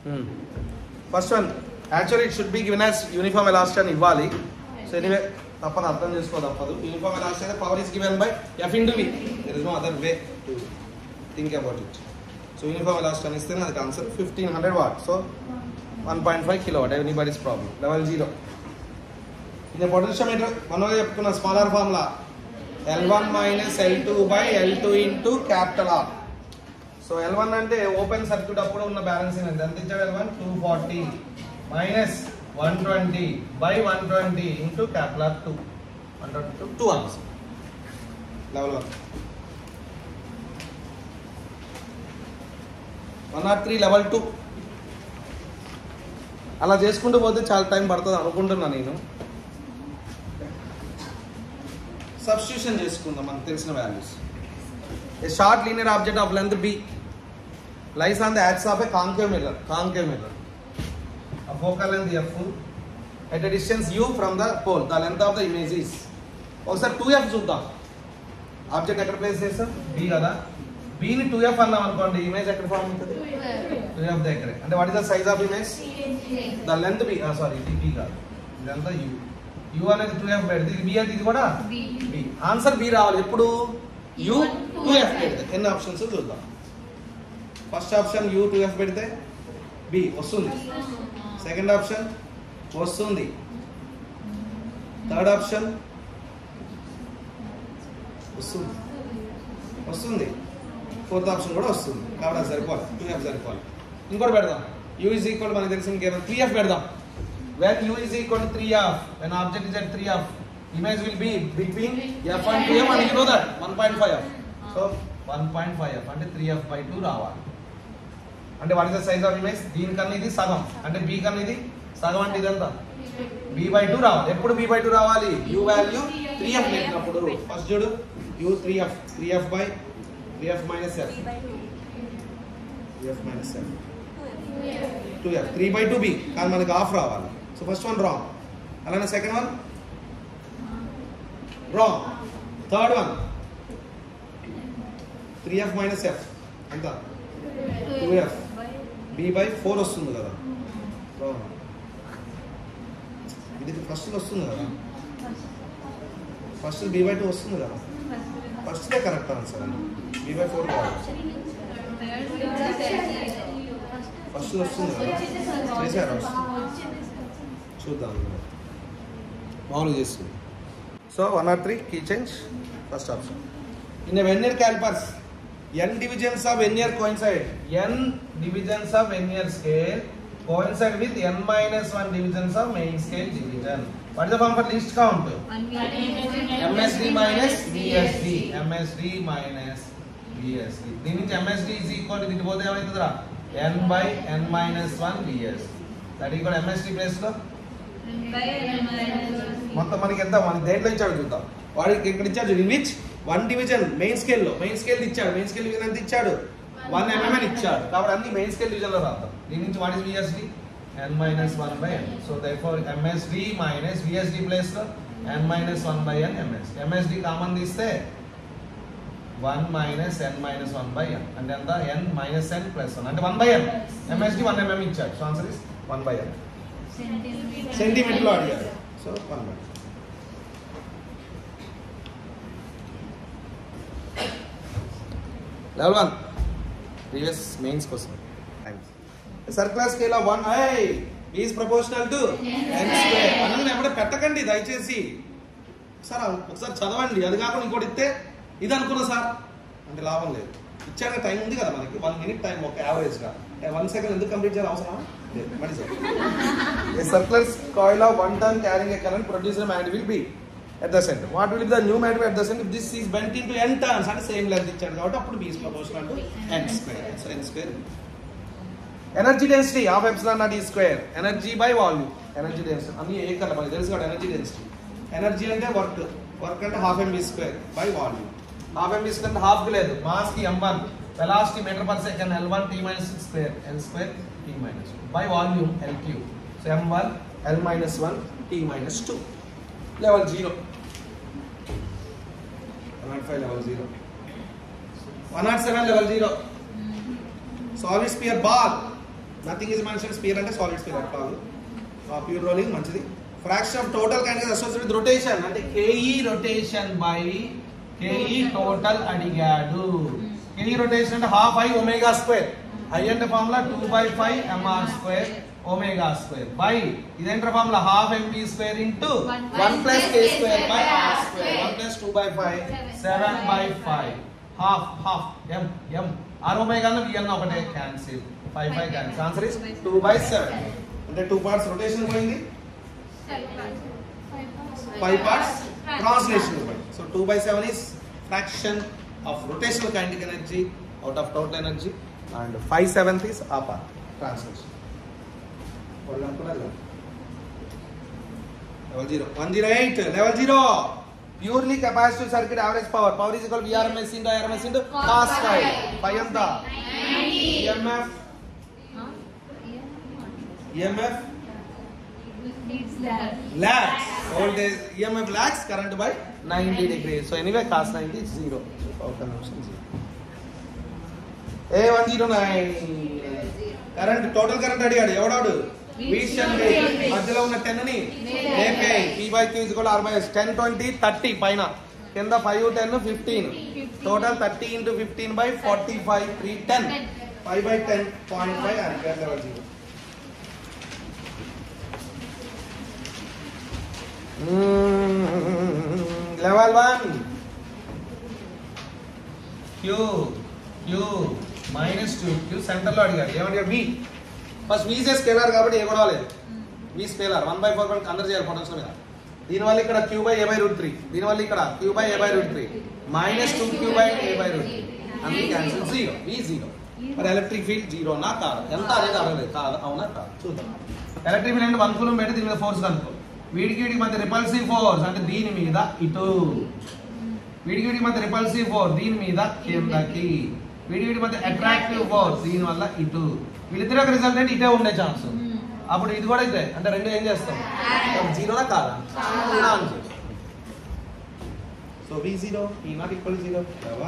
First one actually it should be given as uniform velocity అని ఇవ్వాలి so anyway తప్పదు అర్థం చేసుకో తప్పదు యూనిఫామ్ ఎలాస్టి అయితే power is given by F into V there is no other way to think about it so uniform velocity అని ఇస్తేనే అది answer fifteen hundred watt so one point five kilowatt anybody's problem level zero ఇది potentiometer మనలో చెప్పుకున్న smaller formula L one minus L two by L two into capital R so L one అంటే open circuit అప్పుడు ఉన్న balancing ఎంత ఎంత ఇచ్చాడు L one two forty minus one twenty by one twenty into capital R two one twenty two two answer level one one not three level two అలా చేసుకుంటూ పోతే చాలా టైం పడుతుంది అనుకుంటున్నా నేను సబ్స్టిట్యూషన్ చేసుకుందాం మనకు తెలిసిన values a short linear object of length B lies on the axis of a concave mirror concave mirror a focal length f at a distance u from the pole the length of the image is ఒకసారి two F చూద్దాం object ఎక్కడ place చేస్తాం B కదా బిని two F అన్నాం అనుకోండి image ఎక్కడ form అవుతుంది టూ ఎఫ్ దగ్గరే అంటే what is the size of image the length B sorry ఇది బి కాదు ఇదంతా యూ యూ అనేది టూ ఎఫ్ పెడితే ఇది బి అంటే ఇది కూడా బి ఆన్సర్ బి రావాలి ఎప్పుడు యూ టూ ఎఫ్ పెడితే ఎన్ని ఆప్షన్స్ చూద్దాం first option U two F పెడితే బి వస్తుంది సెకండ్ ఆప్షన్ వస్తుంది థర్డ్ ఆప్షన్ వస్తుంది వస్తుంది ఫోర్త్ ఆప్షన్ కూడా వస్తుంది కాబట్టి అది సరిపోవాలి టూ ఎఫ్ సరిపోవాలి ఇంకోటి పెడదాం యూ ఈజ్ ఈక్వల్ మనకి తెలిసిన ఇంకేమైనా త్రీ ఎఫ్ పెడదాం when U is equal to three F when object is at three F image will be between F and two F and you know that one point five F so one point five F అంటే three F by two రావాలి అంటే what is the size of image దీనికన్నా ఇది సగం అంటే B కన్నా ఇది సగం అంటే ఇదంతా బి బై టూ రావాలి ఎప్పుడు బి బై టూ రావాలి యూ వాల్యూ త్రీ ఎఫ్ పెట్టినప్పుడు ఫస్ట్ చూడు U three F three F by three F minus F three F minus F two F three by two B కానీ మనకి half రావాలి so first one wrong అలానే second one wrong third one three F minus F ఎంత two F B by four వస్తుంది కదా Wrong. ఇది first వస్తుంది కదా ఫస్ట్ బి బై టూ వస్తుంది కదా ఫస్ట్దే కరెక్ట్ ఆన్సర్ అండి బి బై ఫోర్ కాదు ఫస్ట్ వస్తుంది కదా చేశారు చూద్దాం మామూలుగా చేస్తుంది so one or three key change first option in vernier callipers n divisions of vernier coincide n divisions of vernier scale coincide with n minus 1 divisions of main scale division what is the form for least count msd minus vsd msd minus vsd దీని నుంచి msd is equal to ఇది పోతే ఏమవుతుందిరా n by n minus 1 vsd that equal msd place లో మొత్తం మనకి ఎంత మనకి దేంట్లో ఇచ్చాడు చూద్దాం వాడికి ఇక్కడ ఇచ్చాడు in which one division main scale లో మెయిన్ స్కేల్ ఇచ్చాడు మెయిన్ స్కేల్ డివిజన్ ఎంత ఇచ్చాడు వన్ ఎంఎం ఇచ్చాడు కాబట్టి అన్ని మెయిన్ స్కేల్ డివిజన్ లో రాద్దాం దీని నుంచి what is VSD N minus one by N so therefore MSD minus VSD place లో N minus one by N MS MSD common తీస్తే one minus N minus one by N అంటే ఎంత N minus N plus one అంటే one by N MSD one mm ఇచ్చాడు so answer is one by N సెంటీమీటర్లో అడిగారు so one by level one previous mains కోసం circular scale of one I is proportional to N square అన్నది ఎప్పుడే పెట్టకండి దయచేసి sir ఒకసారి చదవండి అది కాకుండా ఇంకోటి ఇస్తే ఇది అనుకున్నా సార్ అంటే లాభం లేదు ఇచ్చాక టైం ఉంది కదా మనకి వన్ మినిట్ టైం ఒక యావరేజ్ గా వన్ సెకండ్ ఎందుకు కంప్లీట్ చేయాలి అవసరం లేదు మరి sir a circular coil of one turn carrying a current producer magnet will be at the center. What will be the new magnet at the center? If this is bent into n turns అంటే same length ఇచ్చాడు కాబట్టి అప్పుడు b is proportional to n square. So n square. Energy density half epsilon naught E square energy by volume energy density అన్ని ఏ కల మనకి తెలుసు కదా ఎనర్జీ డెన్సిటీ ఎనర్జీ అంటే వర్క్ వర్క్ అంటే half MV square by volume half MV square అంటే half లేదు మాస్ కి M one velocity metre per second L one T minus square L square T minus by volume L cube so M one L minus one T minus two level 0 105 level 0 107 level 0 solid sphere ball nothing is mention sphere అంటే solid sphere అది కాదు pure rolling మంచిది fraction of total kinetic associate with rotation అంటే KE rotation by KE total అడిగాడు KE rotation అంటే half I omega square I అంటే formula two by five MR square omega square by ఇదేంటర్ formula half MV square into one plus K square by R square one plus two by five seven by five half half M M R omega VN ఒకటే cancel five five cancel answer is two by seven అంటే two parts rotation పోయింది five parts translation పోయింది so two by seven is fraction of rotational kinetic energy out of total energy and five seventh is a part translation వాళ్ళు అనుకున్నారు level zero one zero eight level zero purely capacitive circuit average power power is equal VRMS into IRMS into cos five five ఎంత EMF EMF lakhs voltage emf lakhs current by 90 degrees so anyway cos 90 is zero power consumption zero a 109 current total current అడిగాడు ఎవడాడు విషన్ మధ్యలో ఉన్న ten ని లేపే P by Q కూడా R by ten twenty thirty పైన కింద five ten fifteen total thirty into fifteen by forty five three ten five by ten point five అడిగారు level zero level one Q Q minus two Q సెంటర్లో అడిగాడు ఏమడిగాడు వి first వీసే scalar కాబట్టి ఏ కూడా లేదు V scalar one by four అందరు చేయాలి potential మీద దీనివల్ల ఇక్కడ Q by A by root three దీనివల్ల ఇక్కడ Q by A by root three minus two Q by A by root three అన్ని క్యాన్సిల్ జీరో వి జీరో మరి ఎలక్ట్రిక్ ఫీల్డ్ జీరోనా కాదు ఎంత అనేది అడగలేదు కాదు అవునా కాదు చూద్దాం ఎలక్ట్రిక్ ఫీల్డ్ అంటే వన్ కూలం పెట్టి దీని మీద ఫోర్స్ కనుక్కో వీడికి వీడికి మధ్య రిపల్సివ్ ఫోర్స్ అంటే దీని మీద ఇటు వీడికి వీడికి మధ్య రిపల్సివ్ ఫోర్స్ దీని మీద కిందకి వీడి వీడి మధ్య అట్రాక్టివ్ ఫోర్స్ దీని వల్ల ఇటు వీళ్ళిద్దరి యొక్క రిజల్ట్ అంటే ఇటే ఉండే ఛాన్స్ అప్పుడు ఇది కూడా ఇదే అంటే రెండు ఏం చేస్తాం జీరోనా కాదా so V zero E not equal zero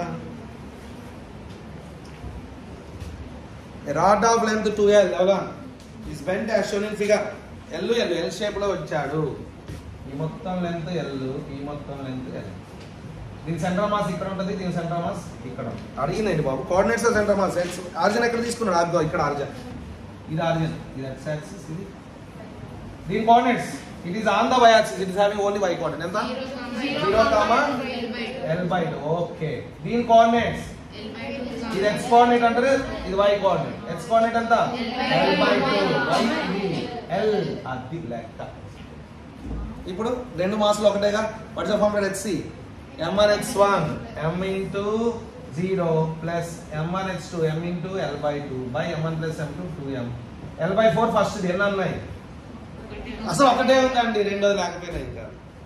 rod of length two L ఎవగా is bent as shown in figure L L L shape లో వచ్చాడు ఈ మొత్తం లెంత్ ఎల్ ఈ మొత్తం లెంత్ ఎల్ దీని సెంటర్ మాస్ ఇక్కడ ఉంటుంది దీని సెంటర్ మాస్ ఇక్కడ అడిగినండి బాబు కోఆర్డినేట్స్ సెంటర్ మాస్ ఆర్జన్ ఎక్కడ తీసుకున్నాడు అదిగో ఇక్కడ ఆర్జన్ ఇది ఆర్జన్ ఇది ఎక్స్ యాక్సిస్ ఇది దీని coordinates it is on the Y axis it is having only Y coordinate ఎంత zero comma L by okay దీని కోఆర్డినేట్స్ ఇది ఎక్స్ కోఆర్డినేట్ అంటారు ఇది వై కోఆర్డినేట్ ఎక్స్ కోఆర్డినేట్ ఎంత L by two Y L అది లెక్క ఇప్పుడు రెండు మాసాలు ఒకటేగా what's the formula HC MR X one M into zero plus MR X two M into L by two by MN plus M two two M L by four first ఎన్ని ఉన్నాయి అసలు ఒకటే ఉందండి రెండోది లేకపోయినా ఇంకా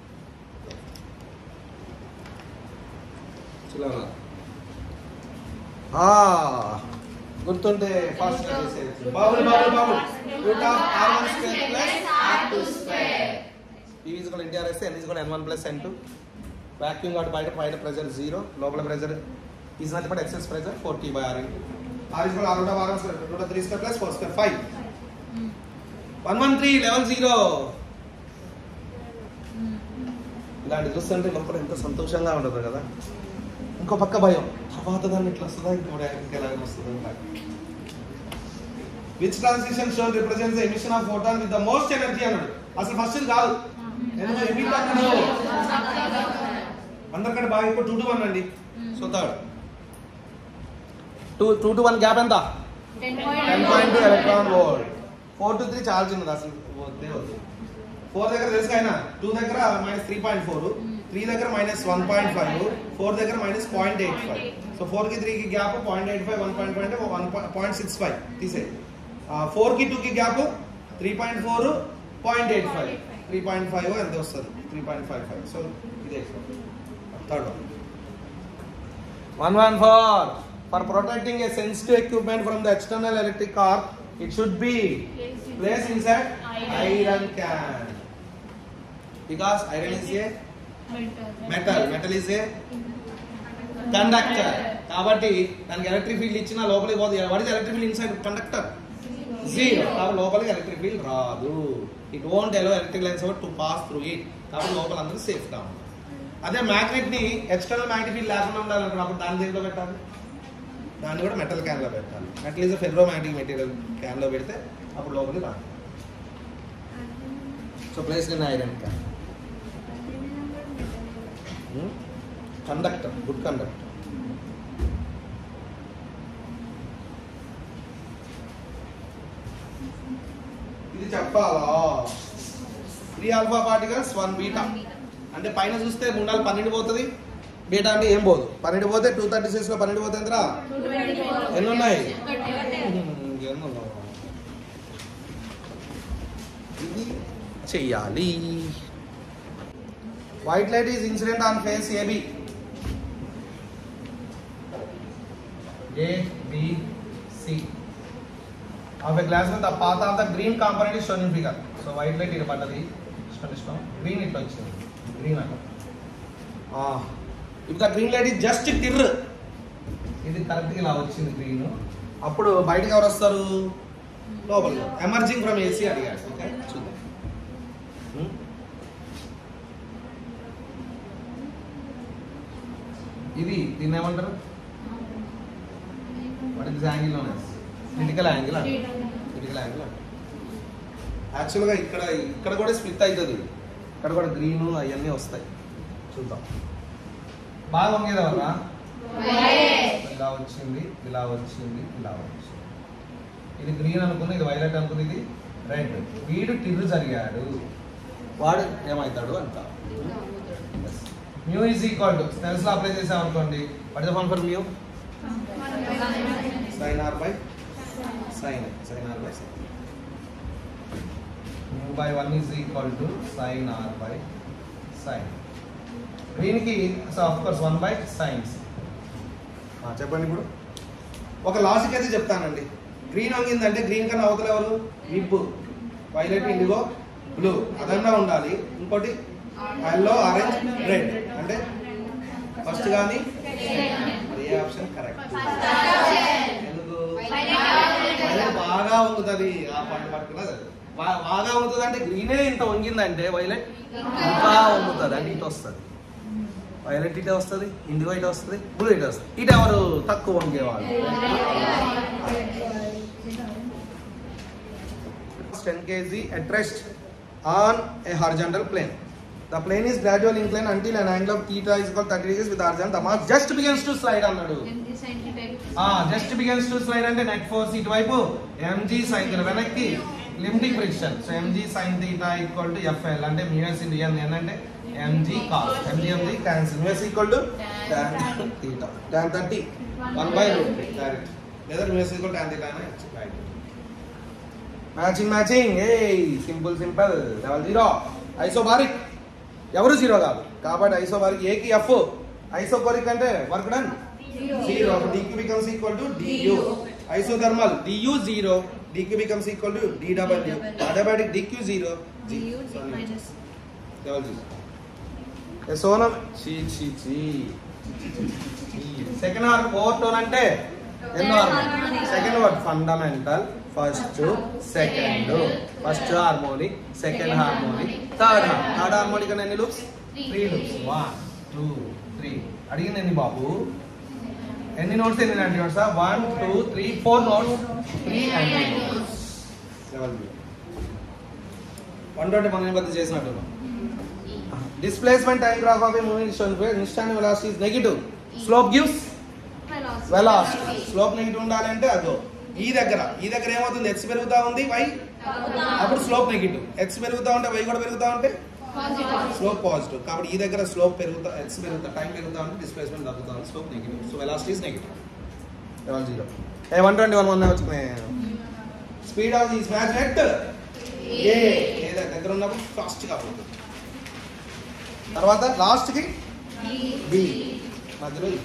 చూడాలా ఆ, గుర్తుంటే ఫాస్ట్ గా చేసేయచ్చు బాబులు బాబులు బాబులు root of R one square plus R two square ఈ ఈజ్ కూడా ఎన్టీఆర్ వేస్తే ఎన్ ఈజ్ కూడా N one plus N two vacuum కాబట్టి బయట పైన ప్రెజర్ జీరో లోపల pressure is nothing but excess pressure four T by R R is కూడా R root of R one square root of three square plus four square five one one three level zero ఇలాంటి చూస్తుంటే లోపల ఎంత సంతోషంగా ఉండదు కదా ఇంకో పక్క భయం తర్వాత దాన్ని ఇట్లా వస్తుందా ఇంకో డైరెక్ట్ ఎలా వస్తుందా which transition shown represents emission of photon with the most energy అన్నాడు అసలు ఫస్ట్ ఇది కాదు ఎందుకంటే ఎమిట్ అన్నాడు అందరికంటే బాగా ఎక్కువ టూ టు వన్ అండి so third two two to one gap ఎంత ten point two electron volt four to three charge ఉన్నది అసలు వద్దే వద్దు ఫోర్ దగ్గర తెలుసు ఆయన టూ దగ్గర minus three point four three దగ్గర minus one point five four దగ్గర minus point eight five so four కి త్రీ కి gap point eight five one point five అంటే వన్ పాయింట్ సిక్స్ ఫైవ్ తీసే ఫోర్ కి టూ కి gap three point four point eight five three point five ఎంత వస్తుంది three point five five so ఇదే third one one one four for protecting a sensitive equipment from the external electric or it should be place inside iron can because iron is a metal metal is a conductor కాబట్టి దానికి electric field ఇచ్చిన లోపలికి పోతుంది what is electric field inside conductor zero కాబట్టి లోపలికి electric field రాదు it won't allow electric lines to pass through it కాబట్టి లోపల అందరూ సేఫ్గా ఉంటారు అదే మ్యాగ్నెట్ ని ఎక్స్టర్నల్ మ్యాగ్నెట్ ఫీల్డ్ లేకుండా ఉండాలనుకున్నప్పుడు దాన్ని దేంట్లో పెట్టాలి దాన్ని కూడా మెటల్ క్యాన్ లో పెట్టాలి metal is ferromagnetic material can లో పెడితే అప్పుడు లోపలికి రాదు so place in iron can conductor good conductor ఇది చెప్పాలా three alpha particles one beta అంటే పైన చూస్తే మూడు నాలుగు పన్నెండు పోతుంది బీటా అంటే ఏం పోదు పన్నెండు పోతే టూ థర్టీ సిక్స్ లో పన్నెండు పోతే ఎంతరా ఎన్ని ఉన్నాయి ఇంకేం ఉన్నావు? ఇది చెయ్యాలి white light is incident on face A B A B C of a glass with path of the green component is shown in figure so white light ఇక్కడ పడ్డది ఇష్టం ఇష్టం గ్రీన్ ఇట్లా వచ్చింది గ్రీన్ అక్కడ ఇప్పుడు గ్రీన్ లైట్ ఇస్ జస్ట్ టిర్ర్ ఇది కరెక్ట్గా ఇలా వచ్చింది గ్రీన్ అప్పుడు బయటకు ఎవరు వస్తారు లోపల ఎమర్జింగ్ ఫ్రమ్ ఏసీ అడిగాడు ఓకే చూద్దాం Hmm? ఇది దీన్ని ఏమంటారు what is angle critical angle critical angle యాక్చువల్గా ఇక్కడ ఇక్కడ కూడా స్ప్లిట్ అవుతుంది ఇక్కడ కూడా గ్రీన్ అవన్నీ వస్తాయి చూద్దాం బాగా వంగేది వల్ల ఇలా వచ్చింది ఇలా వచ్చింది ఇలా వచ్చింది ఇది గ్రీన్ అనుకుంది ఇది వైలెట్ అనుకుంది ఇది రెడ్ వీడు టిర్రు జరిగాడు వాడు ఏమవుతాడు అంట mu is equal to Snell's law apply చేసాం అనుకోండి what is fun for mu sine R by sine sine R by sine mu by one is equal to sine R by sine గ్రీన్కి so of course one by sines చెప్పండి ఇప్పుడు ఒక logic అయితే చెప్తానండి green వంగిందంటే green కన్నా అవతల ఎవరు whip violet IndiGo blue అదన్నా ఉండాలి ఇంకోటి ఎల్లో ఆరెంజ్ రెడ్ అంటే ఫస్ట్ కానీ మరి ఏ ఆప్షన్ కరెక్ట్ ఎందుకు వైలెట్ బాగా వంగుతుంది ఆ పాయింట్ పట్టుకున్నది బా- బాగా వంగుతుంది అంటే గ్రీనే ఇంత వంగిందంటే వైలెట్ ఇంకా వంగుతుంది అంటే ఇటు వస్తుంది వైలెట్ ఇటే వస్తుంది ఇండిగో ఇటే వస్తుంది బ్లూ ఇటే వస్తుంది ఇటు ఎవరు తక్కువ వంగేవాళ్ళు ten kg at rest on a horizontal plane. The plane is gradually inclined until an angle of theta is equal to 30 degrees with horizontal. The mass just begins to slide అన్నాడు just begins to slide అంటే net force ఇటువైపు M G sine theta వెనక్కి limiting friction so M G sine theta equal to F L అంటే mu S into N N అంటే M G cos M G M G cancel mu S equal to tan theta tan thirty one by root direct లేదా mu S equal tan theta అని right matching matching a simple simple level zero isobaric ఎవరు zero కాదు కాబట్టి isobaric ఏకి F isobaric అంటే work done zero d Q becomes equal to d U isothermal d U zero d Q becomes equal to d W adiabatic d Q zero level zero సోనం చీ చీ చీ second harmonic four tone అంటే ఎన్నో harmonic second word fundamental first second first harmonic second harmonic third third harmonic ఎన్ని loops three loops one two three అడిగింది ఎన్ని బాబు ఎన్ని నోట్స్ ఎన్ని antinodes one two three four nodes three antinodes one twenty పన్నెండు బద్ద చేసినట్టు displacement time graph of a moving instant velocity is negative slope gives velocity slope negative ఉండాలంటే అదో ఈ దగ్గర ఈ దగ్గర ఏమవుతుంది ఎక్స్ పెరుగుతా ఉంది వై అప్పుడు స్లోప్ నెగిటివ్ ఎక్స్ పెరుగుతా ఉంటే వై కూడా పెరుగుతా ఉంటే స్లోప్ పాజిటివ్ కాబట్టి ఈ దగ్గర స్లోప్ పెరుగుతా ఎక్స్ పెరుగుతా టైం పెరుగుతా ఉంటే డిస్ప్లేస్మెంట్ తగ్గుతా ఉంది slope negative so velocity is negative level zero a one twenty one one వచ్చినాయి speed of this match net a a దగ్గర ఉన్నప్పుడు ఫాస్ట్ గా పోతుంది తర్వాత లాస్ట్ కి బి మధ్యలో ఇది.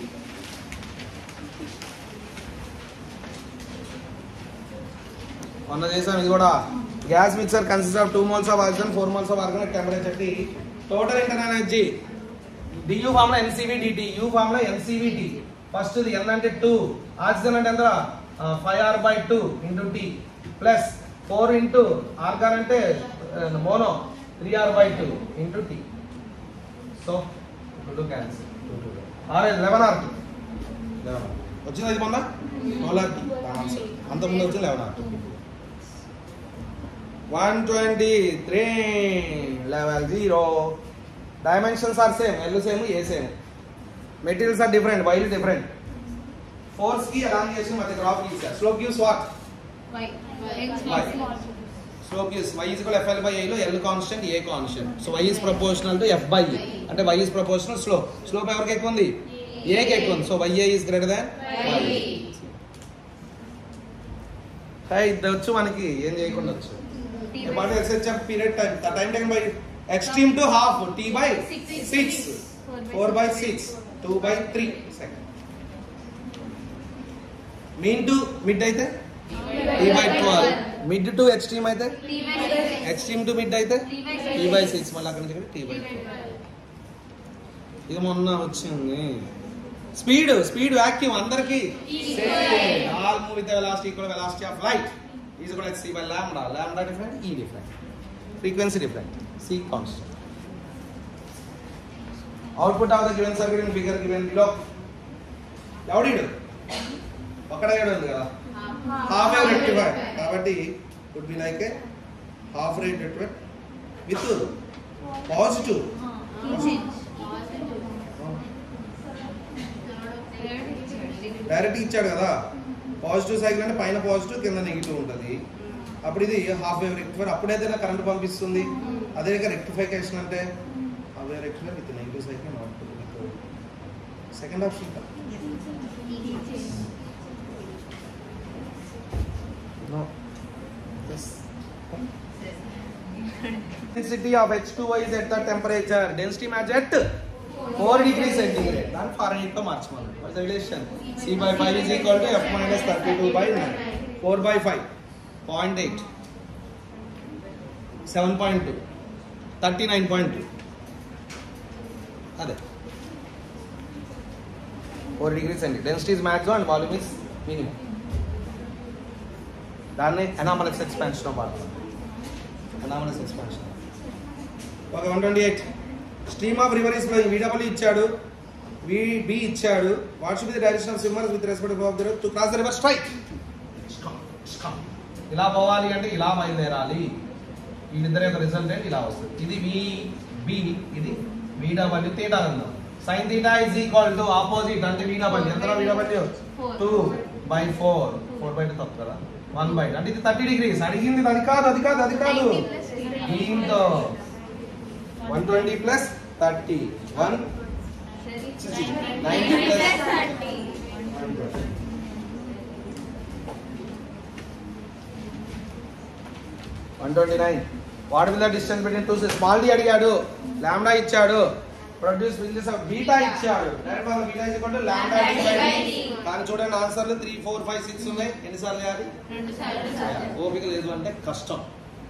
మొన్న చేసాం ఇది కూడా gas mixer consist of two moles of oxygen four moles of argon temperature T total internal energy d U form లో ఎన్సీవీ డిటి యూ ఫామ్ లో ఎన్సీవీ టీ ఫస్ట్ ఎన్ అంటే టూ ఆక్సిజన్ అంటే ఎంత five R by two into T plus four into argon అంటే mono three R by two into T so two two cancel R eleven R two eleven వచ్చింది ఇది మొన్న twelve are two answer అంత ముందు వచ్చింది eleven R two one twenty three level zero dimensions are same L same A same materials are different while different force కి elongation మధ్య graph గీసారు slope gives what slope gives y is equal to fl by a లో l constant a constant so y is proportional to f by a అంటే y is proportional slope slope ఎవరికి ఎక్కువ ఉంది a కి ఎక్కువ ఉంది so ya is greater than y హై ఇది వచ్చు మనకి ఏం చేయకుండా వచ్చు What is SHF period time? The time taken by extreme to half. T by Six. 6. 4 by 6. 2 by 3. Second. Mean to mid అయితే T by 12. Mid to extreme అయితే extreme to mid అయితే T by 6. మళ్ళీ అక్కడ నుంచి T by 12. ఇది మొన్న వచ్చింది speed speed vacuum అందరికి all move with velocity equal velocity of light is కూడా C by lambda lambda different ఈ different frequency different C constant output of the given circuit in figure given below ఎవడీడు ఒక్కడే ఉంది కదా half a rectifier కాబట్టి would be like a half rate rectifier with positive direct ఇచ్చాడు కదా positive cycle అంటే పైన పాజిటివ్ కింద నెగిటివ్ ఉంటుంది అప్పుడు ఇది హాఫ్ వేవ్ రెక్టిఫైర్ అప్పుడైతే కరెంట్ పంపిస్తుంది అదే రెక్టిఫికేషన్ అంటే half wave rectifier with negative cycle not second option no density of H2O is at the temperature density match at 4 degree centigrade దాన్ని ఫారెన్హీట్ లో మార్చమని what the relation C by 5 is equal to F minus 32 by 9 4 by 5 0.8 7.2 39.2 అదే 4 degree centigrade density is maximum and volume is minimum దాన్ని anomalous expansion వాడతాం anomalous expansion ఒక one twenty eight stream of river is flowing V W ఇచ్చాడు V B ఇచ్చాడు what should be the direction of swimmers with respect of the to cross the river strike ఇలా పోవాలి అంటే ఇలా బయలుదేరాలి వీళ్ళిద్దరి యొక్క రిజల్టెంట్ ఇలా వస్తుంది ఇది వి బి ఇది వీడబ్ల్యూ తీటా ఉందాం sine theta is equal to opposite అంటే వీడబ్ల్యూ ఎంత V W two by four four by two తప్పు కదా వన్ బై అంటే ఇది థర్టీ డిగ్రీస్ అడిగింది అది కాదు అది కాదు అది కాదు దీంతో one twenty plus thirty one ninety plus one twenty nine what will the distance between two small D అడిగాడు లాంబ్డా ఇచ్చాడు ప్రొడ్యూస్ బిజినెస్ ఆఫ్ బీటా ఇచ్చాడు డైరెక్ట్ మన beta is to lambda D by కానీ చూడండి ఆన్సర్లు త్రీ ఫోర్ ఫైవ్ సిక్స్ ఉన్నాయి ఎన్నిసార్లు చేయాలి ఓపిక లేదు అంటే కష్టం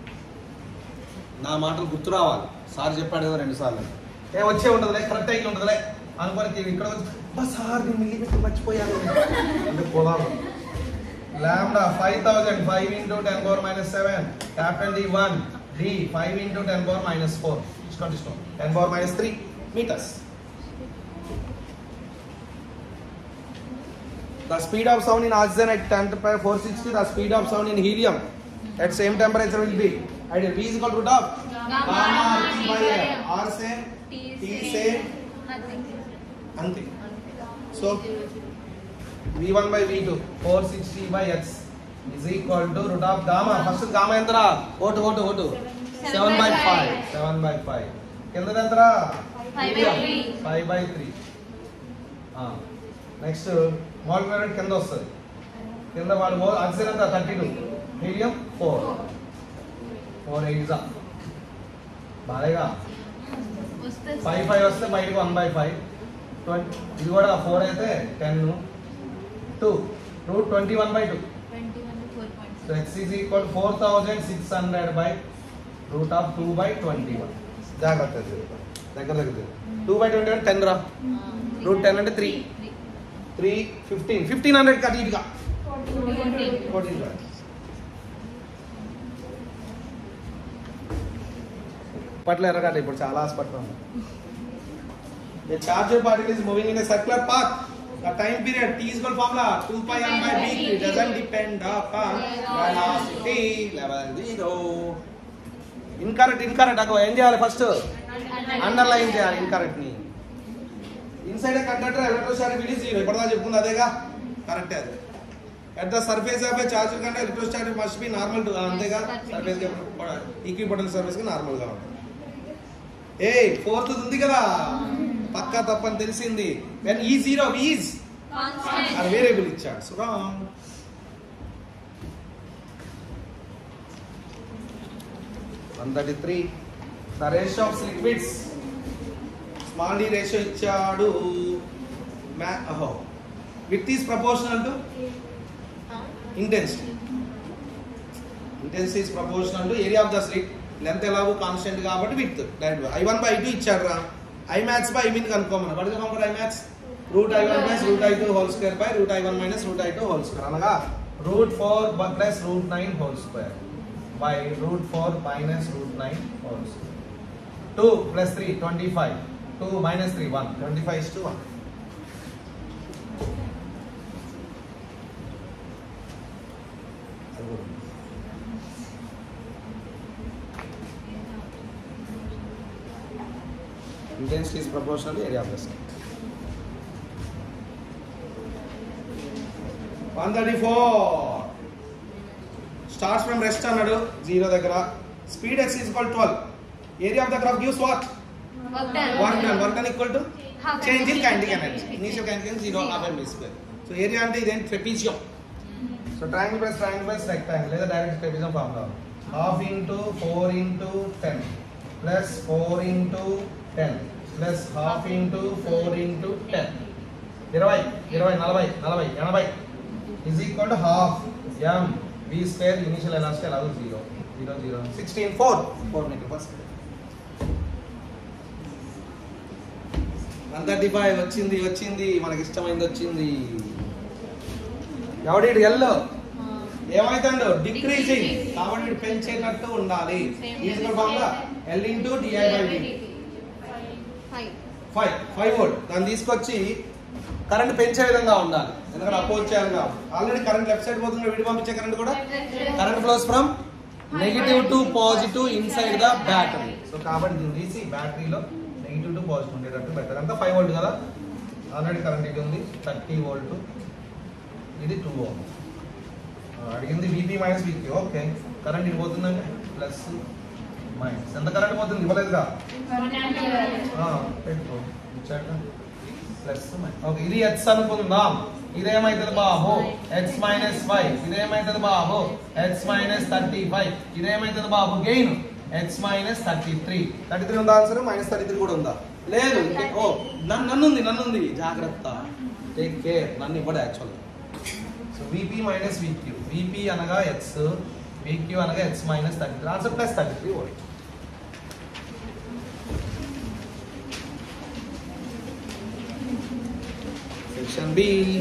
నా మాటలు గుర్తు రావాలి సార్ చెప్పాడు కదా రెండు సార్లు ఏ వచ్చే ఉంటుందిలే కరెక్ట్ అయ్యి ఉంటుందిలే అనుకొని తీరు ఇక్కడ వచ్చి "అబ్బా సార్ నేను మిల్లీమీటర్ మర్చిపోయాను అంటే పోదాము lambda five thousand five into ten power minus seven capital D one D five into ten power minus four ఇష్టం ఇష్టం ten power minus three metres The speed of sound in oxygen at 10 to 460, the speed of sound in helium at same temperature will be. Ideal. V is equal to root of gamma r T by R. R same, T same, అంతే so V1 by V2, 460 by X is equal to root of gamma. First gamma ఎంతరా? ఓటు ఓటు ఓటు. 7 by 5. 7 by 5. కింద ఎంతరా? Five by three. 5 by 3. Next molecular కింద వస్తుంది కింద వాడు ఆక్సిజన్ ఎంత thirty two helium four four ఎయిట్జా బాగా ఫైవ్ ఫైవ్ వస్తే బయటకు వన్ బై ఫైవ్ ట్వంటీ ఇది కూడా ఫోర్ అయితే ten two root twenty one by two so X is equal four thousand six hundred by root of two by twenty one జాగ్రత్త దగ్గర దగ్గర two by twenty one ten రా root ten అంటే three three fifteen fifteen hundred cut ఇటుగా fourteen అప్పట్లో ఎర్రగడ్డ ఇప్పుడు చాలా hospital ఉంది The charger particle is moving in a circular path. The time period T is equal formula 2 pi m by b it doesn't depend upon velocity level 0. Incorrect incorrect అగో ఏం చేయాలి first underline చేయాలి incorrect ని inside conductor electrostatic విడి zero ఇప్పటిదా చెప్పుకుంది అదేగా correct అది at the surface of a charge కంటే electrostatic must be normal to అంతేగా సర్ఫేస్ ఈక్విపోటెంట్ సర్ఫేస్ కి నార్మల్ గా ఉంటుంది ఏ ఫోర్త్ ఉంది కదా పక్కా తప్పని తెలిసింది వెన్ ఈ జీరో ఈజ్ అది వేరియబుల్ ఇచ్చాడు so wrong one thirty three the ratio of liquids small D ratio ఇచ్చాడు మ్యా అహో with is proportional to intensity intensity is proportional to area of the slit length ఎలాగో constant కాబట్టి with direct I one by two ఇచ్చాడు రా I max by I min కనుక్కోమని what is compare I max root I one plus root I two whole square by route I one minus root I two whole square అనగా root four plus root nine whole square by root four minus root nine whole square two plus three twenty five two minus three one twenty five is to one intensity is proportional to area of the skin. 134 starts from rest అన్నాడు zero దగ్గర speed x is equal to 12 area of the graph gives what work done work done equal to change in kinetic energy initial kinetic energy zero half m square so area అంటే ఇదేం trapezium so triangle plus triangle plus rectangle లేదా direct trapezium formula half into four into ten plus four into ten plus half into four into ten ఇరవై ఇరవై నలభై నలభై ఎనభై is equal to half M V square initial elastic ఎలాగో zero zero zero sixteen four four metre first one thirty five వచ్చింది వచ్చింది మనకి ఇష్టమైంది వచ్చింది ఎవడి ఎల్లో ఏమైతుందో డిక్రీజింగ్ కాబట్టి వీడు పెంచేటట్టు ఉండాలి is formula L into D I by D five five volt దాన్ని తీసుకొచ్చి కరెంట్ పెంచే విధంగా ఉండాలి ఎందుకంటే అపోజ్ చేయాలి కాబట్టి ఆల్రెడీ కరెంట్ లెఫ్ట్ సైడ్ పోతుంది వీడి పంపించే కరెంట్ కూడా current flows from negative to positive inside the battery so కాబట్టి దీన్ని తీసి బ్యాటరీలో నెగిటివ్ టు పాజిటివ్ ఉండేటట్టు బెటర్ అంతా ఫైవ్ వోల్ట్ కదా ఆల్రెడీ కరెంట్ ఇది ఉంది థర్టీ వోల్ట్ ఇది టూ ఓమ్ అడిగింది VP minus VP okay current ఇది పోతుందండి ప్లస్ మైనస్ ఎంత కరెంట్ పోతుంది ఇవ్వలేదుగా పెట్టుకో ఇచ్చాక ప్లస్ ఓకే ఇది ఎక్స్ అనుకుందాం ఇదేమైతుంది బాబు ఎక్స్ మైనస్ ఫైవ్ ఇదేమైతుంది బాబు ఎక్స్ మైనస్ థర్టీ ఫైవ్ ఇదేమైతుంది బాబు gain X minus thirty three thirty three ఉందా ఆన్సర్ మైనస్ థర్టీ త్రీ కూడా ఉందా లేదు ఇంకే- ఓ నన్ను నన్నుంది నన్నుంది జాగ్రత్త టేక్ కేర్ నన్ను ఇవ్వడు యాక్చువల్గా so VP minus VQ VP అనగా ఎక్స్ విక్యూ అనగా X minus thirty three answer plus thirty three volt Section B.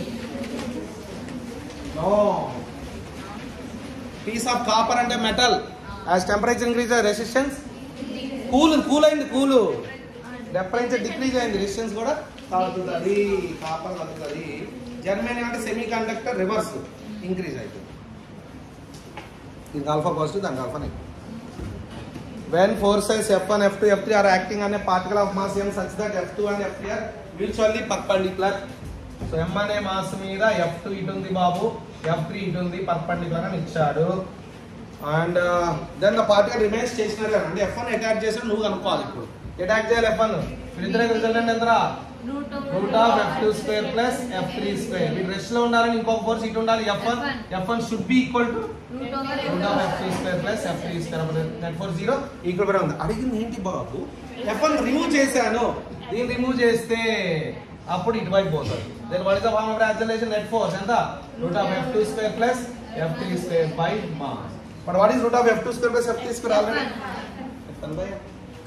No. Piece of copper and a metal. As temperature increases, resistance cool cool అయింది cool temperature decrease అయింది resistance కూడా తగ్గుతుంది copper తగ్గుతుంది germanium అంటే semi conductor reverse increase అవుతుంది దీనికి alpha positive దానికి alpha negative when forces F1, F2, F3 are acting on a particle of mass m such that F2 and F3 are mutually perpendicular. So M అనే mass మీద F2 ఇటు ఉంది బాబు F3 ఇటు ఉంది perpendicular అని ఇచ్చాడు and then the particle remains stationary అని అంటే F1 అటాక్ చేసాడు నువ్వు కనుక్కోవాలి ఇప్పుడు అటాక్ చేయాలి F1 వీళ్ళిద్దరికి రిజల్ట్ ఎంతరా root of F two square plus F three square వీళ్ళు రెస్ట్ లో ఉండాలని ఇంకొక ఫోర్స్ ఇటు ఉండాలి F one F one should be equal to root of F two square plus F three square net four zero equal by ఉంది అడిగింది ఏంటి బాబు F one remove చేశాను దీన్ని రిమూవ్ చేస్తే అప్పుడు ఇటువైపు పోతుంది then what is the form of acceleration net force ఎంత root of F two square plus F three square by mass but what is root of F two square plus F three square already F one by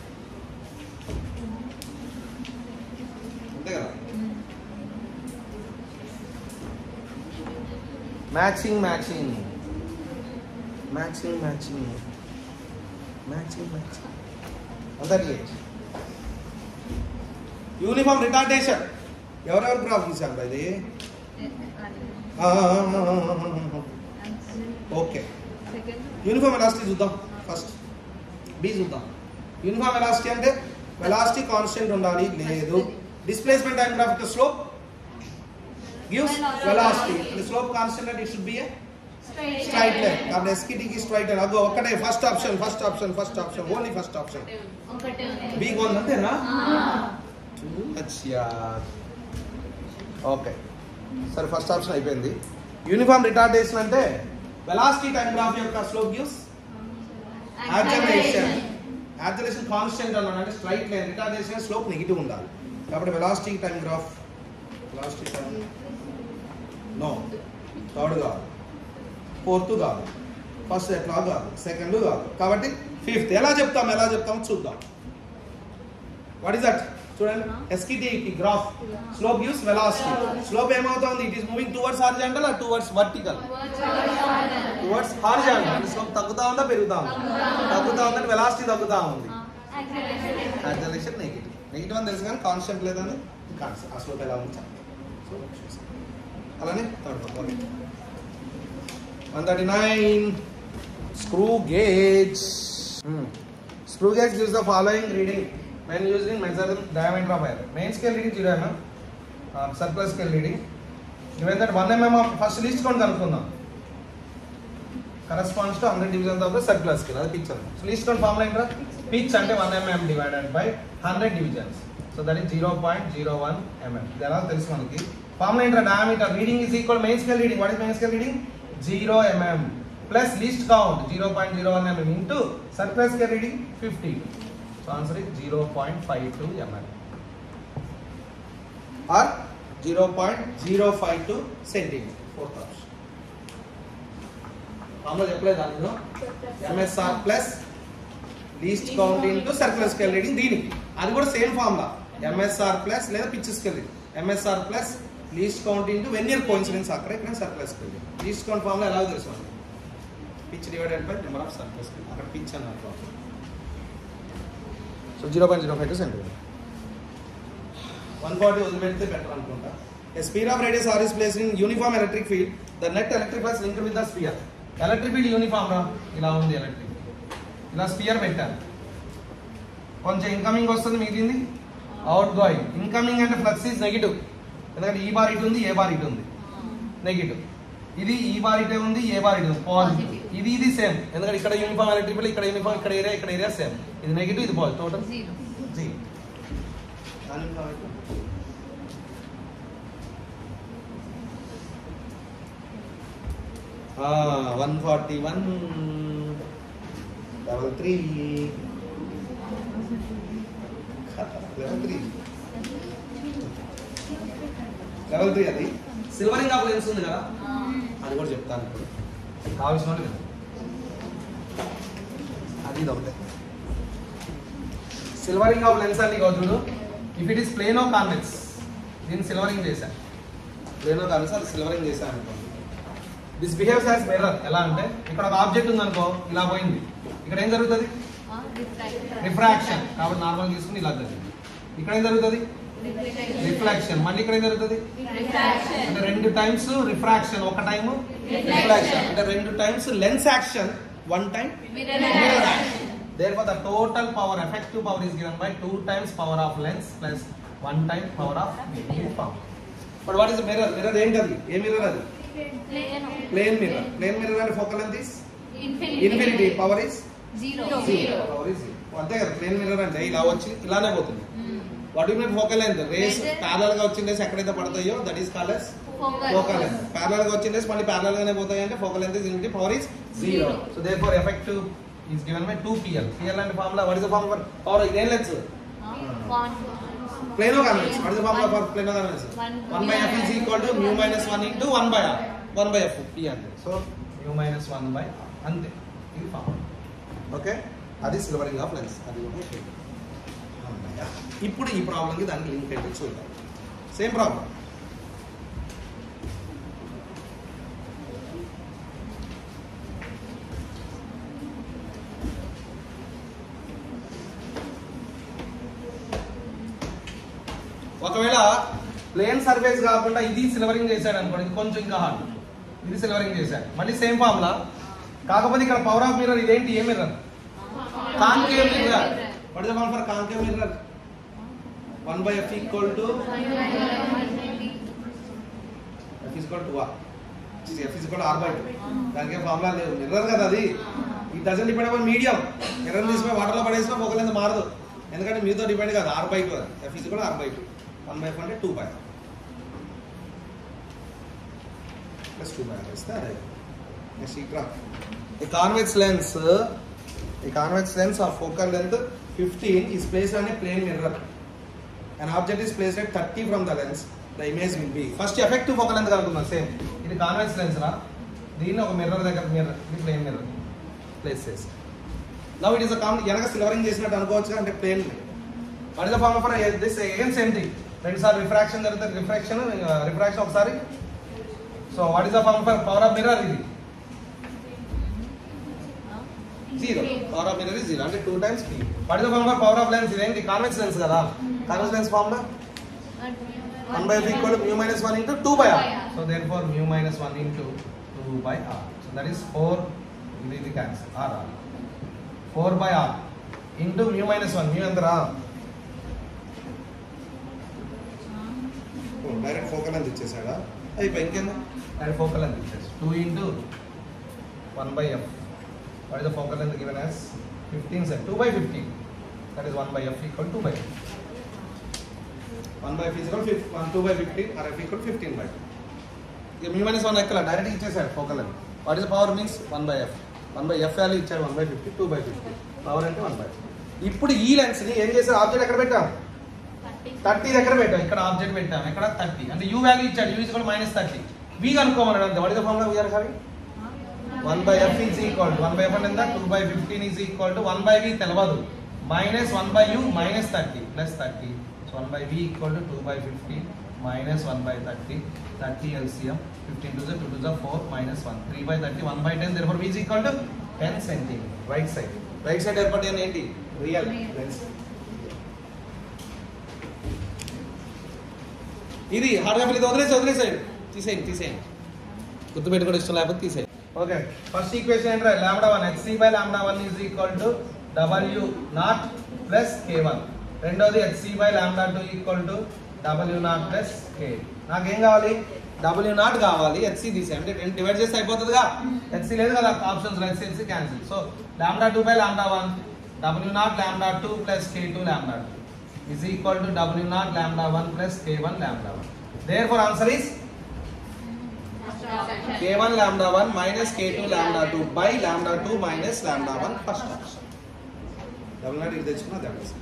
అంతే కదా matching matching matching matching matching matching one thirty eight uniform retardation ఎవరెవరు problem ఇచ్చారు ఇది okay uniform velocity చూద్దాం first B చూద్దాం uniform velocity అంటే velocity constant ఉండాలి లేదు displacement time graph slope gives velocity అంటే స్లోప్ కాన్స్టెంట్ అంటే it should be a straight line కాబట్టి ఎస్కిటీకి స్ట్రైట్ లైన్ అగో ఒక్కటే first option first option first option only first option B ఉంది అంతేనా అచ్చా ఓకే సరే ఫస్ట్ ఆప్షన్ అయిపోయింది యూనిఫామ్ రిటార్డేషన్ అంటే వెలాసిటీ టైం గ్రాఫ్ యొక్క slope gives acceleration acceleration constant అన్నాను అంటే straight line retardation slope negative ఉండాలి కాబట్టి velocity time graph velocity time no third కాదు ఫోర్త్ కాదు ఫస్ట్ ఎట్లా కాదు సెకండ్ కాదు కాబట్టి ఫిఫ్త్ ఎలా చెప్తాం ఎలా చెప్తాం చూద్దాం వాట్ ఇస్ దట్ చూడండి S T graph slope use velocity slope ఏమవుతుంది it is moving towards horizontal or towards vertical towards horizontal అంటే స్లోప్ తగ్గుతా ఉందా పెరుగుతా ఉందా తగ్గుతా ఉందంటే వెలాసిటీ తగ్గుతా ఉంది యాక్సలరేషన్ నెగిటివ్ నెగిటివ్ అని తెలుసు కానీ కాన్స్టెంట్ లేదని కాన్స్టెంట్ ఆ స్లోప్ ఎలా ఉంది సో అలానే third okay one thirty nine screw gauge screw gauge gives the following reading when used in measuring diameter of wire. Main scale reading 0 mm, uh, surplus scale reading. Given that 1 mm of first least count కనుక్కుందాం corresponds to 100 divisions of the surplus scale. అది pitch so least count formula ఏంట్రా pitch అంటే 1 mm divided by 100 divisions so that is 0.01 mm ఇది ఎలా తెలుసు మనకి formula ఏంట్రా diameter reading is equal main scale reading what is main scale reading 0 mm plus least count 0.01 mm into surplus scale reading 50 So answer is 0.52 mm or 0.052 centimeter. Fourth option. Formula చెప్పలేదు దానిలో MSR plus least count into circular scale reading దీనికి అది కూడా same formula MSR plus లేదా pitch scale reading MSR plus least count into vernier coincidence అక్కడ ఇక్కడ circular scale reading least count formula ఎలాగో తెలుసు మనకి pitch divided by number of circular scale అక్కడ పిచ్ అన్నారు so zero point zero five two centimetre one forty వదిలిపెడితే better అనుకుంటా A sphere of radius r is placed in uniform electric field. The net electric flux linked with the sphere. Electric field uniform రా ఇలా ఉంది electric ఇలా spear పెట్టారు కొంచెం incoming వస్తుంది మిగిలింది అవుట్ గోయింగ్ ఇన్కమింగ్ అంటే ఫ్లక్స్ ఈజ్ నెగిటివ్ ఎందుకంటే ఈ బార్ ఇటు ఉంది ఏ బార్ ఇటు ఉంది నెగిటివ్ ఇది ఈ బార్ ఇటే ఉంది ఏ బార్ ఇటు ఉంది పాజిటివ్ Positive. ఇది ఇది సేమ్ ఎందుకంటే ఇక్కడ యూనిఫామ్ ఎలక్ట్రిక్ ఫీల్డ్ ఇక్కడ యూనిఫామ్ ఇక్కడ ఏరియా ఇక్కడ ఏరియా సేమ్ ఇది నెగిటివ్ ఇది positive total zero G one forty one double three level three level three అది సిల్వరింగ్ ఆఫ్ లెన్స్ ఉంది కదా అది కూడా చెప్తాను ఇప్పుడు కావాల్సిన వాళ్ళు వినండి. అది ఇది ఒకటే సిల్వరింగ్ ఆఫ్ లెన్స్ అని చూడు if it is plano convex దీన్ని సిల్వరింగ్ చేశాను ప్లేనో కాన్వెక్స్ అది సిల్వరింగ్ చేశాను అనుకోండి దిస్ బిహేవ్స్ యాజ్ మిర్రర్ ఎలా అంటే ఇక్కడ ఒక ఆబ్జెక్ట్ ఉంది అనుకో ఇలా పోయింది ఇక్కడ ఏం జరుగుతుంది రిఫ్రాక్షన్ కాబట్టి నార్మల్ తీసుకుని ఇలా జరుగుతుంది ఇక్కడ ఏం జరుగుతుంది రిఫ్లెక్షన్ మళ్ళీ ఇక్కడ ఏం జరుగుతుంది అంటే రెండు టైమ్స్ రిఫ్రాక్షన్ ఒక టైం రిఫ్లెక్షన్ అంటే రెండు times lens action one time mirror action. Therefore, the total power, effective power is given by 2 times power of lens plus 1 time power of uniform. But what is the mirror? Mirror ఏంటది? ఏ mirror అది? Plane mirror. Plane mirror అంటే focal length is infinity power is zero power is అంతే కదా plane mirror అంటే ఇలా వచ్చి ఇలానే పోతుంది what you mean focal length rays Measure- parallel గా వచ్చిండేసి ఎక్కడైతే పడతాయో that is called focal length parallel గా వచ్చిండేసి మళ్ళీ ప్యారల్ గానే పోతాయి అంటే focal length is infinity power is zero Zero. So therefore effective is given by 2 PL PL అంటే formula what is the formula power ఇదేం lens plano convex what is the formula for plano convex One 1 by f is equal to mu minus 1 into 1 by r 1 by f p అంటే so mu minus 1 by r అంతే ఇది formula okay అది silvering of lens అది కూడా okay. అమ్మయ్య. ఇప్పుడు ఈ ప్రాబ్లంకి దానికి లింక్ ఏంటో చూద్దాం సేమ్ ప్రాబ్లం ఒకవేళ ప్లేన్ సర్ఫేస్ కాకుండా ఇది సిల్వరింగ్ చేశాడు అనుకోండి ఇది కొంచెం ఇంకా హార్డ్ ఇది సిల్వరింగ్ చేశాడు మళ్ళీ సేమ్ ఫార్ములా కాకపోతే ఇక్కడ పవర్ ఆఫ్ మిర్రర్ ఇదేంటి ఏ mirror concave mirror what is the for concave mirror 1 by f equal to f is equal to what f is equal to r by 2 దానికి formula లేదు mirror కదా అది it doesn't depend upon medium mirror తీసిపోయి వాటర్లో పడేసినా ఒకలేదు మారదు ఎందుకంటే మీతో డిపెండ్ కాదు ఆర్ బై టూ అది ఎఫ్ ఇస్ కూడా R by two one by అంటే two by plus two by ఇస్తే అదే నెక్స్ట్ ఇక్కడ ఈ కాన్వెక్స్ లెన్స్ ఈ కాన్వెక్స్ లెన్స్ ఆ focal length fifteen is placed on a plane mirror an object is placed at 30 from the lens the image will be first effective focal length కనుక్కున్నాం same ఇది convex lens రా దీన్ని ఒక mirror దగ్గర mirror ఇది plane mirror place చేసి now it is a common వెనక silvering చేసినట్టు అనుకోవచ్చు అంటే plane what is the form for this ఏం సేమ్ థింగ్ రెండు సార్లు రిఫ్రాక్షన్ జరుగుతుంది రిఫ్రాక్షన్ రిఫ్రాక్షన్ ఒకసారి so what is the form for power of mirror ఇది జీరో power of mirror is zero అంటే two times what is the form for power of lens ఇదేంటి convex lens కదా convex lens formula 1 by f equal to mu minus 1 into 2 by r. So therefore mu minus 1 into 2 by r. So that is 4 ఇది ఇది cancel r r. 4 by r into mu minus 1 mu ఎంత రా direct focal అని ఇచ్చేసాడా అయిపోయి ఇంకేంది direct focal అని ఇచ్చేసి 2 into 1 by f. What is the focal length given as 15 cm 2 by 15 that is 1 by f equal to 2 by 15. 1 by f is equal to 1 2 by 15 or f equal to 15 by 2. ఇక మీ minus one ఎక్కల direct ఇచ్చేసాడు focal అని what is power means one by F one by F value ఇచ్చాడు one by fifty two by fifty power అంటే one by ఇప్పుడు ఈ lens ని ఏం చేశారు ఆబ్జెక్ట్ ఎక్కడ పెట్టాం థర్టీ దగ్గర పెట్టాం ఇక్కడ ఆబ్జెక్ట్ పెట్టాం ఇక్కడ థర్టీ అంటే యూ వాల్యూ ఇచ్చాడు యూ ఇస్ కూడా మైనస్ థర్టీ వి కనుక్కోమన్నాడు అంతే what is formula we're having one by F is equal to one by F అంటే two by fifteen is equal to one by V తెలవదు minus one by U minus thirty plus thirty so one by V equal to two by fifteen minus one by thirty thirty LCM fifteen two two two four minus one three by thirty one by ten there is equal to ten centimeter right side right side ఏర్పడి ఏంటి real lens ఇది hard copy ఇది వదిలేసి వదిలేసాడు తీసేయండి తీసేయండి గుర్తుపెట్టుకోవడం ఇష్టం లేకపోతే తీసేయండి ఓకే ఫస్ట్ ఈక్వేషన్ ఏంటంటే lambda one HC by lambda one is equal to W naught plus K one రెండోది HC by lambda two equal to W naught plus K నాకేం కావాలి డబ్ల్యూ నాట్ కావాలి హెచ్సి తీసే అంటే రెండు డివైడ్ చేస్తే అయిపోతుందిగా HC లేదు కదా options HC HC cancel so lambda two by lambda one W naught lambda two plus K two lambda two is equal to W naught lambda 1 plus K1 lambda 1. Therefore, answer is K1 lambda 1 minus K2 lambda 2 by lambda 2 minus lambda 1 first option. W naught ఇది తెచ్చుకున్నా that is it.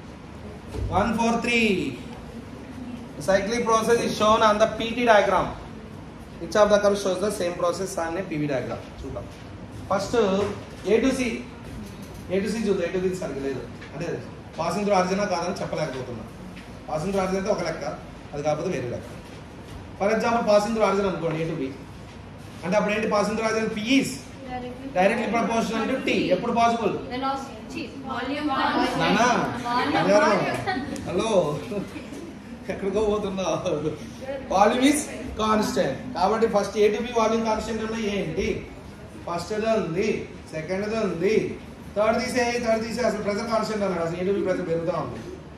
143. The cyclic process is shown on the PT diagram. Which of the curves shows the same process on a PV diagram? చూద్దాం first A to C A to C చూద్దాం A to C సరిగ్గా లేదు అంటే passing through ఆర్జన కాదని చెప్పలేకపోతున్నా passing through ఆర్జన్ అయితే ఒక లెక్క అది కాకపోతే వేరే లెక్క for example passing through origin అనుకోండి ఏ టు బి అంటే అప్పుడు ఏంటి passing through origin P is directly proportional to T ఎప్పుడు పాసిబుల్ నానా బంగారం హలో ఎక్కడికో పోతున్నావు వాల్యూమ్ ఈస్ కాన్స్టెంట్ కాబట్టి first A to B volume constant ఉన్న ఏంటి ఫస్ట్ ఉంది సెకండ్ ఉంది థర్డ్ తీసే థర్డ్ తీసే అసలు ప్రెజర్ కాన్స్టెంట్ అన్నాడు అసలు ఏ టు బి ప్రెజర్ పెరుగుతూ ఉంది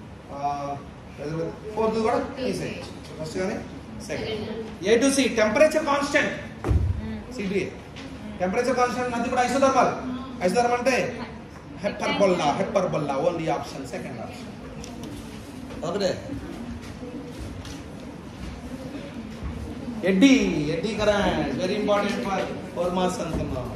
ఫోర్త్ కూడా తీసేయచ్చు ఫస్ట్ కానీ second A to C temperature constant CBA temperature constant మధ్య కూడా ఐసోథర్మల్ ఐసోథర్మల్ అంటే hyperbola hyperbola only option second option ఒకటే eddy eddy current very important for four marks అనుకున్నాం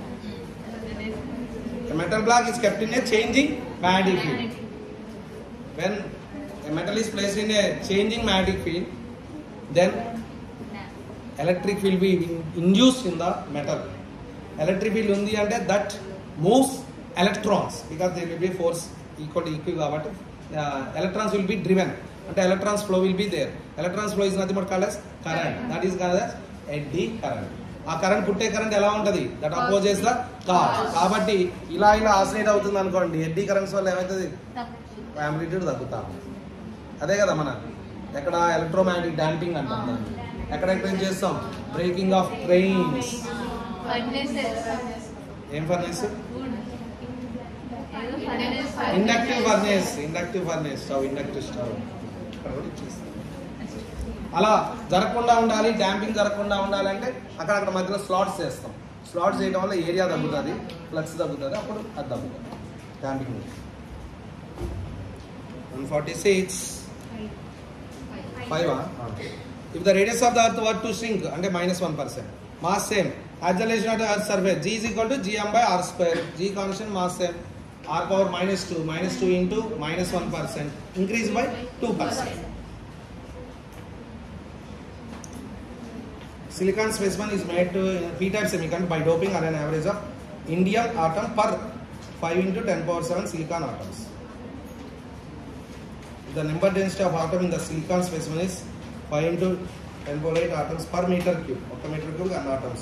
A metal block is kept in a changing magnetic field. When a metal is placed in a changing magnetic field, then electric field will be induced in the metal. Electric field ఉంది అంటే that moves electrons because there will be force equal to equal కాబట్టి uh, electrons will be driven అంటే electrons flow will be there. Electrons flow is nothing but called as current. That is called as eddy current. ఆ current పుట్టే current ఎలా ఉంటది that opposes the car కాబట్టి ఇలా ఇలా oscillate అవుతుంది అనుకోండి ఎడ్డీ కరెంట్స్ వల్ల ఏమవుతుంది యాంప్లిట్యూడ్ తగ్గుతా ఉంది. అదే కదా మన ఎక్కడ ఎలక్ట్రోమాగ్నెటిక్ డాంపింగ్ అంటాం దాన్ని. ఎక్కడెక్కడ ఏం చేస్తాం బ్రేకింగ్ ఆఫ్ ట్రైన్స్ ఏం furnace inductive furnace inductive furnace stove inductive stove ఇక్కడ కూడా ఇచ్చేస్తాం అలా జరగకుండా ఉండాలి డాంపింగ్ జరగకుండా ఉండాలంటే అక్కడ అక్కడ మధ్యలో స్లాట్స్ చేస్తాం స్లాట్స్ చేయడం వల్ల ఏరియా తగ్గుతుంది ఫ్లక్స్ తగ్గుతుంది అప్పుడు అది తగ్గుతుంది damping one forty six five if the radius of the earth were to shrink అంటే minus one percent mass same acceleration of earth surface G is equal to GM by R square G constant mass same R power minus two minus two into minus one percent increase by two percent silicon specimen is made to p-type semiconductor by doping at an average of indium atom per 5 into 10 power 7 silicon atoms. The number density of atom in the silicon specimen is 5 into 10 power 8 atoms per meter cube. ఒక meter cube and atoms.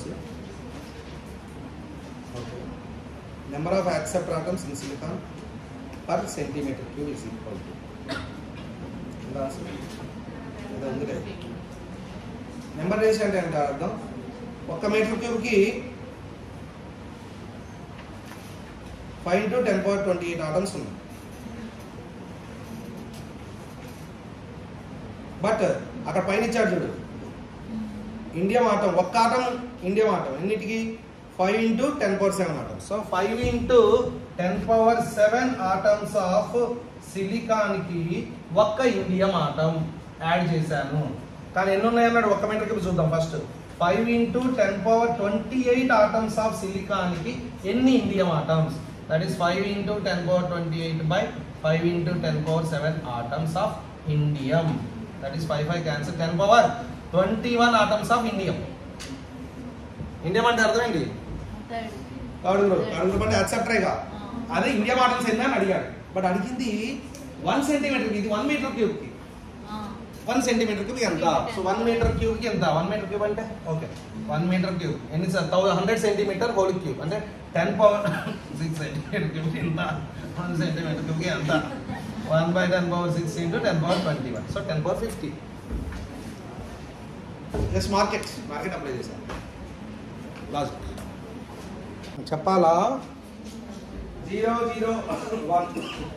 Okay. Number of acceptor atoms in silicon per centimeter cube is equal to. ఉందా answer? ఇది ఉంది కదా? Number race అంటే అంటే అర్థం ఒక్క meter క్యూబ్కి five to ten power twenty eight atoms ఉన్నాయి బట్ అక్కడ పైన ఇచ్చాడు చూడు ఇండియా ఆటం ఒక్క ఆటం ఇండియా ఆటం ఎన్నిటికి five into ten power seven atoms so five into ten power seven atoms of సిలికాన్కి ఒక్క ఇండియం ఆటం యాడ్ చేశాను కానీ ఎన్ని ఉన్నాయి అన్నాడు ఒక్క మీటర్ క్యూబ్ చూద్దాం first five into ten power twenty eight atoms of సిలికాన్కి ఎన్ని indium atoms that is five into ten power twenty eight by five into ten power seven atoms of indium that is five five cancel ten power twenty one atoms of indium indium అంటే అర్థం ఏంటి అడుగురు అడుగురు అంటే అక్సెప్టరేగా అదే India atoms ఎన్ని అని అడిగాడు but అడిగింది one centimeter ఇది వన్ మీటర్ క్యూబ్కి వన్ సెంటీమీటర్ క్యూబ్ ఎంత సో వన్ మీటర్ క్యూబ్ కి ఎంత వన్ మీటర్ క్యూబ్ అంటే ఓకే వన్ మీటర్ క్యూబ్ ఎన్ని thousand hundred centimeter whole cube అంటే ten power six centimeter cube ఎంత వన్ సెంటీమీటర్ క్యూబ్ కి ఎంత one by ten power six into ten power twenty one so ten power fifty S market market apply చేశాను logic చెప్పాలా zero zero one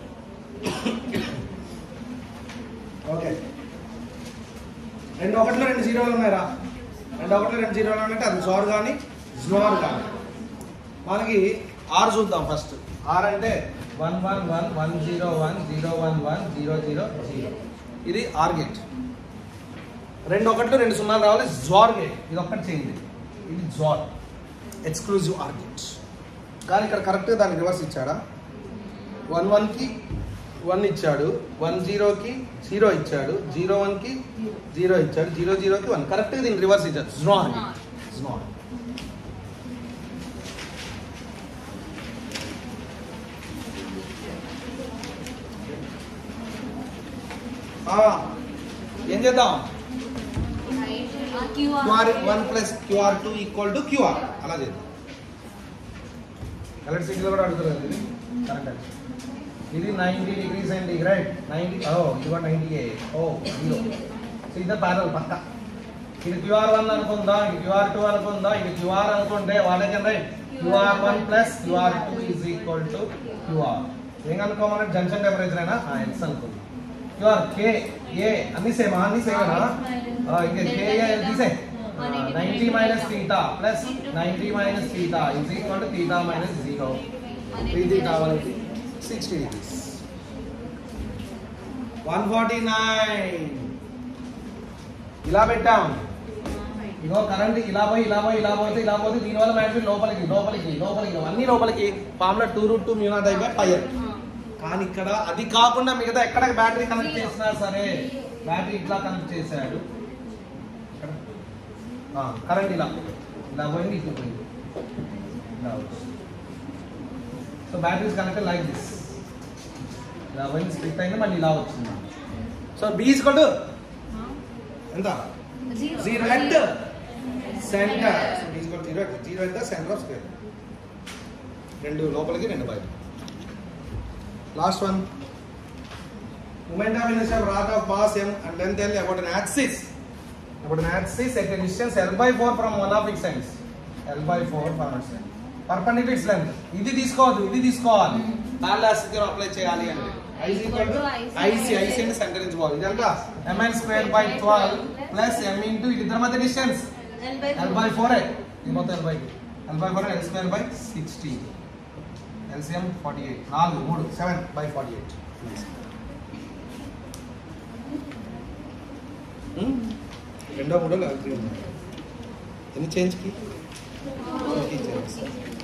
okay రెండు ఒకటిలో రెండు జీరోలు ఉన్నాయరా రెండు ఒకటిలో రెండు జీరోలు ఉన్నట్టు అది జోర్ కానీ జోర్ కానీ మనకి ఆర్ చూద్దాం ఫస్ట్ ఆర్ అంటే one one one one zero one zero one one zero zero zero ఇది ఆర్ గేట్ రెండు ఒకటిలో రెండు సున్నాలు రావాలి జోర్ గేట్ ఇది ఒక్కటి చేయండి ఇది జోర్ ఎక్స్క్లూజివ్ ఆర్ గేట్ కానీ ఇక్కడ కరెక్ట్గా దానికి రివర్స్ ఇచ్చాడా వన్ వన్కి వన్ ఇచ్చాడు వన్ జీరోకి జీరో ఇచ్చాడు జీరో వన్కి జీరో ఇచ్చాడు జీరో జీరోకి వన్ కరెక్ట్గా దీనికి రివర్స్ ఇచ్చాడు స్నాట్ స్నాట్ ఏం చేద్దాం QR one plus QR two equal to QR అలా చేద్దాం ఎలక్ట్రిసిటీలో కూడా అడుగుతారు కదా ఇది కరెక్ట్ ఇది ninety degree centigrade ninety oh ఇది కూడా ninety eight oh zero so ఇది ప్యారల్ పక్క ఇది క్యూఆర్ వన్ అనుకుందా ఇది క్యూఆర్ టూ అనుకుందా ఇది క్యూఆర్ అనుకుంటే వాళ్ళకి right QR one plus QR two is equal to QR ఏం అనుకోమన్నట్టు జంక్షన్ టెంపరేచర్ అయినా ఎక్స్ అనుకుందాం క్యూఆర్ కే ఏ అన్ని సేమా అన్ని సేమేనా ఇంకా కే ఏ తీసే ninety minus theta plus ninety minus theta is equal to theta minus zero ఇది కావాలంటే sixty degrees one forty nine ఇలా పెట్టాం ఇగో కరెంట్ ఇలా పోయి ఇలా పోయి ఇలా పోతే ఇలా పోతే దీనివల్ల మ్యాగ్నెట్ లోపలికి లోపలికి లోపలికి అన్ని లోపలికి formula two root two mu naught అయిపోయి ఫైర్ కానీ ఇక్కడ అది కాకుండా మిగతా ఎక్కడ బ్యాటరీ కనెక్ట్ చేసినా సరే బ్యాటరీ ఇట్లా కనెక్ట్ చేశాడు కరెంట్ ఇలా ఇలా పోయింది ఇటు పోయింది ఇలా so batteries connect like this ఇలా పోయింది స్ప్లిట్ అయింది మళ్ళీ ఇలా వచ్చింది సో బీ ఈక్వల్ టు ఎంత zero at center equal zero zero at the center of square రెండు లోపలికి రెండు బయట last one Moment of inertia of rod of mass m and then tell about an axis. About an axis at a distance L by 4 from one of its ends. L by 4 from its end. Perpendicular its length. ఇది తీసుకోవద్దు ఇది తీసుకోవాలి పారలాస్ apply చేయాలి అంటే I is equal to IC IC అంటే center నుంచి పోవాలి ఇదంతా ml square by 12 plus m into ఇది ఇద్దరి మధ్య డిస్టెన్స్ L by 4 ఇది మొత్తం L by 2 L by 4 L square by 60 LCM 48 నాలుగు మూడు 7 by 48 Hmm? రెండో మూడో లేకపోతే ఎన్ని చేంజ్కి చేంజ్